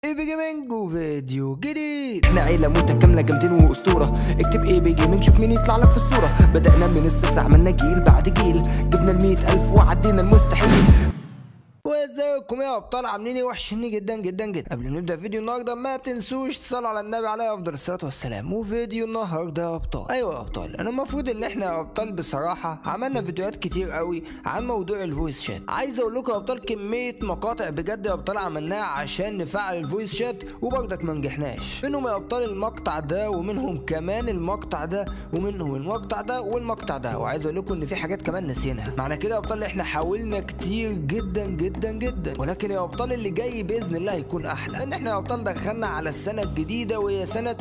اي بي جيمنج وفيديو جديد احنا عيله متكامله جامدين واسطوره اكتب اي بي جيمنج شوف مين يطلع لك في الصوره بدانا من الصفر عملنا جيل بعد جيل جبنا المية الف وعدينا المستحيل وازيكم يا ابطال عاملين ايه وحشني جدا جدا جدا قبل ما نبدا فيديو النهارده ما تنسوش تصلوا على النبي عليه افضل الصلاه والسلام وفيديو النهارده يا ابطال ايوه يا ابطال انا المفروض ان احنا يا ابطال بصراحه عملنا فيديوهات كتير قوي عن موضوع الفويس شات عايز اقول لكم يا ابطال كميه مقاطع بجد يا ابطال عملناها عشان نفعل الفويس شات وبرضك ما نجحناش منهم يا ابطال المقطع ده ومنهم كمان المقطع ده ومنهم المقطع ده والمقطع ده وعايز اقول لكم ان في حاجات كمان نسيناها معنى كده يا ابطال احنا حاولنا كتير جدا جدا جدا ولكن يا ابطال اللي جاي باذن الله هيكون احلى لان احنا يا ابطال دخلنا على السنه الجديده وهي سنه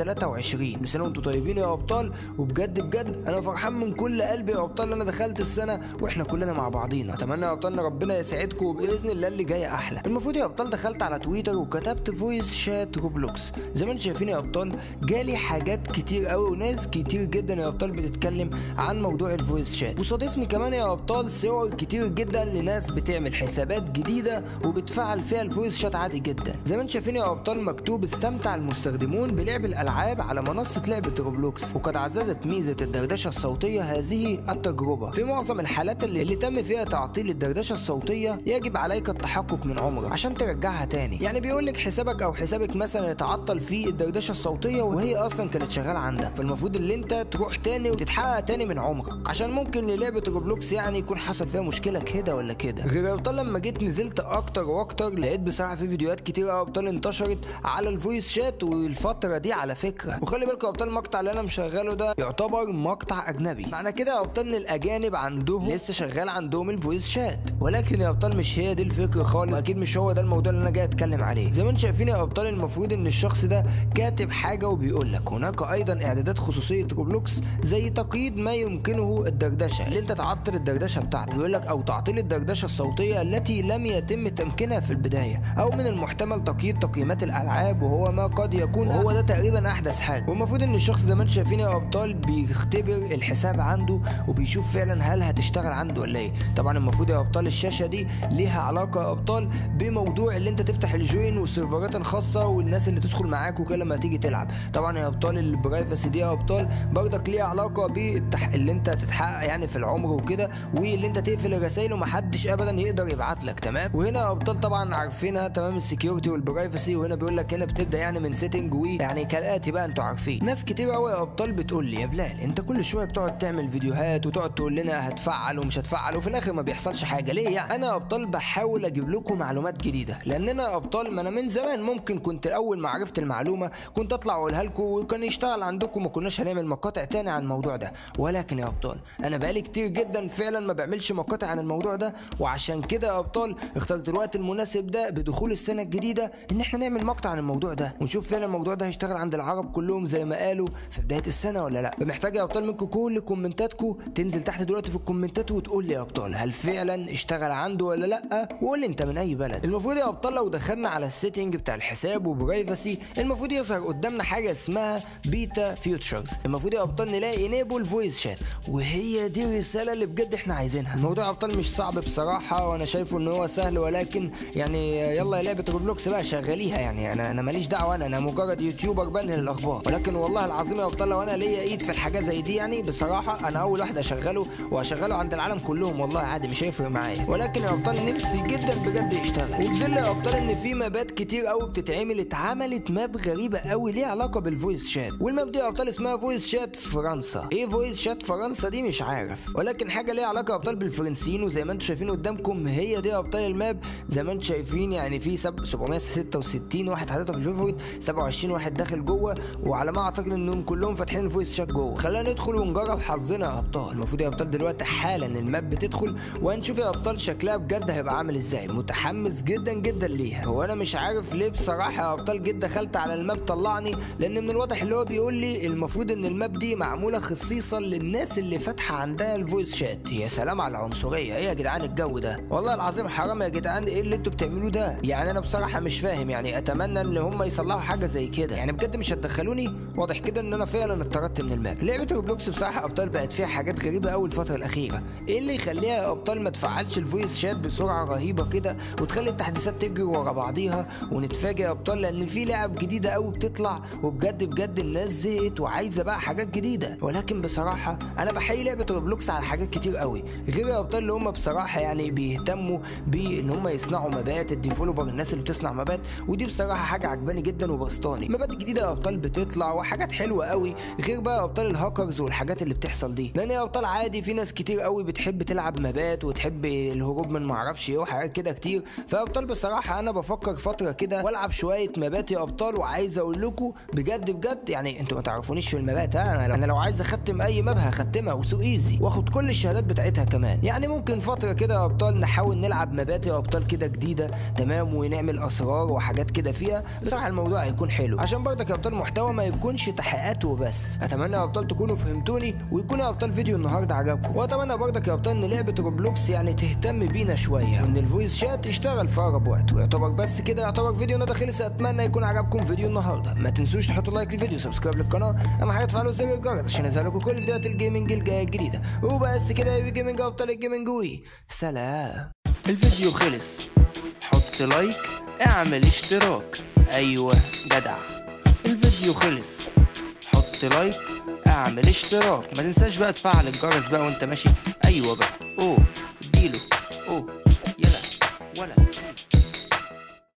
2023 كل سنه وانتم طيبين يا ابطال وبجد بجد انا فرحان من كل قلبي يا ابطال انا دخلت السنه واحنا كلنا مع بعضينا اتمنى يا ابطال ان ربنا يسعدكم وباذن الله اللي جاي احلى المفروض يا ابطال دخلت على تويتر وكتبت فويس شات روبلوكس زي ما انتم شايفين يا ابطال جالي حاجات كتير قوي وناس كتير جدا يا ابطال بتتكلم عن موضوع الفويس شات وصادفني كمان يا ابطال صور كتير جدا لناس بتعمل حسابات جديده وبتفعل فيها الفويس شات عادي جدا زي ما انتم شايفين يا ابطال مكتوب استمتع المستخدمون بلعب الالعاب على منصه لعبه روبلوكس وقد عززت ميزه الدردشه الصوتيه هذه التجربه في معظم الحالات اللي, اللي تم فيها تعطيل الدردشه الصوتيه يجب عليك التحقق من عمرك عشان ترجعها تاني يعني بيقول لك حسابك او حسابك مثلا يتعطل فيه الدردشه الصوتيه وهي اصلا كانت شغاله عندك فالمفروض ان انت تروح تاني وتتحقق تاني من عمرك عشان ممكن للعبه روبلوكس يعني يكون حصل فيها مشكله كده ولا كده غير يا ابطال لما جيت نزلت اكتر واكتر لقيت بصراحه في فيديوهات كتير يا ابطال انتشرت على الفويس شات والفتره دي على فكره وخلي بالكم يا ابطال المقطع اللي انا مشغله ده يعتبر مقطع اجنبي معنى كده يا ابطال ان الاجانب عندهم لسه شغال عندهم الفويس شات ولكن يا ابطال مش هي دي الفكره خالص واكيد مش هو ده الموضوع اللي انا جاي اتكلم عليه زي ما انتم شايفين يا ابطال المفروض ان الشخص ده كاتب حاجه وبيقول لك هناك ايضا اعدادات خصوصيه روبلوكس زي تقييد ما يمكنه الدردشه اللي انت تعطل الدردشه بتاعتك بيقول لك او تعطيل الدردشه الصوتيه التي لم يتم تمكينها في البدايه او من المحتمل تقييد تقييمات الالعاب وهو ما قد يكون وهو ده تقريبا احدث حاجه والمفروض ان الشخص زي ما انتم شايفين يا ابطال بيختبر الحساب عنده وبيشوف فعلا هل هتشتغل عنده ولا ايه طبعا المفروض يا ابطال الشاشه دي ليها علاقه يا ابطال بموضوع اللي انت تفتح الجوين والسيرفرات الخاصه والناس اللي تدخل معاك وكده لما تيجي تلعب طبعا يا ابطال البرايفسي دي يا ابطال برضك ليها علاقه بالتح... اللي انت تتحقق يعني في العمر وكده واللي انت تقفل الرسائل ومحدش ابدا يقدر يبعت لك تمام وهنا يا ابطال طبعا عارفينها تمام السكيورتي والبرايفسي وهنا بيقول لك هنا بتبدا يعني من سيتنج وي يعني كالاتي بقى انتوا عارفين ناس كتير قوي يا ابطال بتقول لي يا بلال انت كل شويه بتقعد تعمل فيديوهات وتقعد تقول لنا هتفعل ومش هتفعل وفي الاخر ما بيحصلش حاجه ليه يعني انا يا ابطال بحاول اجيب لكم معلومات جديده لان انا يا ابطال ما انا من زمان ممكن كنت اول ما عرفت المعلومه كنت اطلع اقولها لكم وكان يشتغل عندكم ما كناش هنعمل مقاطع تاني عن الموضوع ده ولكن يا ابطال انا بقالي كتير جدا فعلا ما بعملش مقاطع عن الموضوع ده وعشان كده يا ابطال اخترت الوقت المناسب ده بدخول السنه الجديده ان احنا نعمل مقطع عن الموضوع ده ونشوف فعلا الموضوع ده هيشتغل عند العرب كلهم زي ما قالوا في بدايه السنه ولا لا فمحتاج يا ابطال منكم كل كومنتاتكم تنزل تحت دلوقتي في الكومنتات وتقول لي يا ابطال هل فعلا اشتغل عنده ولا لا وقول لي انت من اي بلد المفروض يا ابطال لو دخلنا على السيتنج بتاع الحساب وبرايفسي المفروض يظهر قدامنا حاجه اسمها بيتا فيوتشرز المفروض يا ابطال نلاقي انيبل فويس شات وهي دي الرساله اللي بجد احنا عايزينها الموضوع يا ابطال مش صعب بصراحه وانا شايفه ان هو سهل ولكن يعني يلا يا لعبه روبلوكس بقى شغليها يعني انا انا ماليش دعوه انا انا مجرد يوتيوبر بنقل الاخبار ولكن والله العظيم يا ابطال لو انا ليا ايد في الحاجه زي دي يعني بصراحه انا اول واحد اشغله واشغله عند العالم كلهم والله عادي مش هيفرق معايا ولكن يا ابطال نفسي جدا بجد يشتغل وفي ظل يا ابطال ان في مابات كتير قوي بتتعمل اتعملت ماب غريبه قوي ليها علاقه بالفويس شات والماب دي يا ابطال اسمها فويس شات فرنسا ايه فويس شات فرنسا دي مش عارف ولكن حاجه ليها علاقه يا ابطال بالفرنسيين وزي ما انتم شايفين قدامكم هي دي يا ابطال الماب زي ما انتم شايفين يعني في 766 واحد حاططها في الفيفوريت 27 واحد داخل جوه وعلى ما اعتقد انهم كلهم فاتحين الفويس شات جوه خلينا ندخل ونجرب حظنا يا ابطال المفروض يا ابطال دلوقتي حالا الماب بتدخل وهنشوف يا ابطال شكلها بجد هيبقى عامل ازاي متحمس جدا جدا ليها هو انا مش عارف ليه بصراحه يا ابطال جيت دخلت على الماب طلعني لان من الواضح اللي هو بيقول لي المفروض ان الماب دي معموله خصيصا للناس اللي فاتحه عندها الفويس شات يا سلام على العنصريه ايه يا جدعان الجو ده والله العظيم حرام يا جدعان ايه اللي انتوا بتعملوه ده يعني انا بصراحه مش فاهم يعني اتمنى ان هم يصلحوا حاجه زي كده يعني بجد مش هتدخلوني واضح كده ان انا فعلا اتطردت من الماب لعبه روبلوكس بصراحه ابطال بقت فيها حاجات غريبه قوي الفتره الاخيره ايه اللي يخليها يا ابطال ما تفعلش الفويس شات بسرعه رهيبه كده وتخلي التحديثات تجري ورا بعضيها ونتفاجئ يا ابطال لان في لعب جديده قوي بتطلع وبجد بجد الناس زهقت وعايزه بقى حاجات جديده ولكن بصراحه انا بحيي لعبه روبلوكس على حاجات كتير قوي غير يا ابطال اللي هم بصراحه يعني بيهتموا بان هم يصنعوا مبات الديفلوبر الناس اللي بتصنع مبات ودي بصراحه حاجه عجباني جدا وبسطاني مبات جديده يا ابطال بتطلع وحاجات حلوه قوي غير بقى يا ابطال الهاكرز والحاجات اللي بتحصل دي لان يا ابطال عادي في ناس كتير قوي بتحب تلعب مبات وتحب الهروب من معرفش ايه وحاجات كده كتير فيا ابطال بصراحه انا بفكر فتره كده والعب شويه مبات يا ابطال وعايز اقول لكم بجد بجد يعني انتوا ما تعرفونيش في المبات ها انا لو عايز اختم اي ماب هختمها وسو ايزي واخد كل الشهادات بتاعتها كمان يعني ممكن فتره كده يا ابطال نحاول نلعب مبات يا ابطال كده جديده تمام ونعمل اسرار وحاجات كده فيها بصراحه الموضوع هيكون حلو عشان برضك يا ابطال محتوى ما يكونش تحقيقات وبس اتمنى يا ابطال تكونوا فهمتوني ويكون يا ابطال فيديو النهارده عجبكم واتمنى برضك يا ابطال ان لعبه روبلوكس يعني تهتم بينا شويه وان الفويس شات يشتغل في اقرب وقت ويعتبر بس كده يعتبر فيديونا ده خلص اتمنى يكون عجبكم فيديو النهارده ما تنسوش تحطوا لايك للفيديو سبسكرايب للقناه اهم حاجه تفعلوا زر الجرس عشان يظهر لكم كل فيديوهات الجيمنج الجايه الجديده وبس كده يا جيمنج ابطال الجيمنج وي سلام الفيديو خلص حط لايك اعمل اشتراك ايوه جدع الفيديو خلص حط لايك اعمل اشتراك ما تنساش بقى تفعل الجرس بقى وانت ماشي ايوه بقى اوه اديله اوه يلا ولا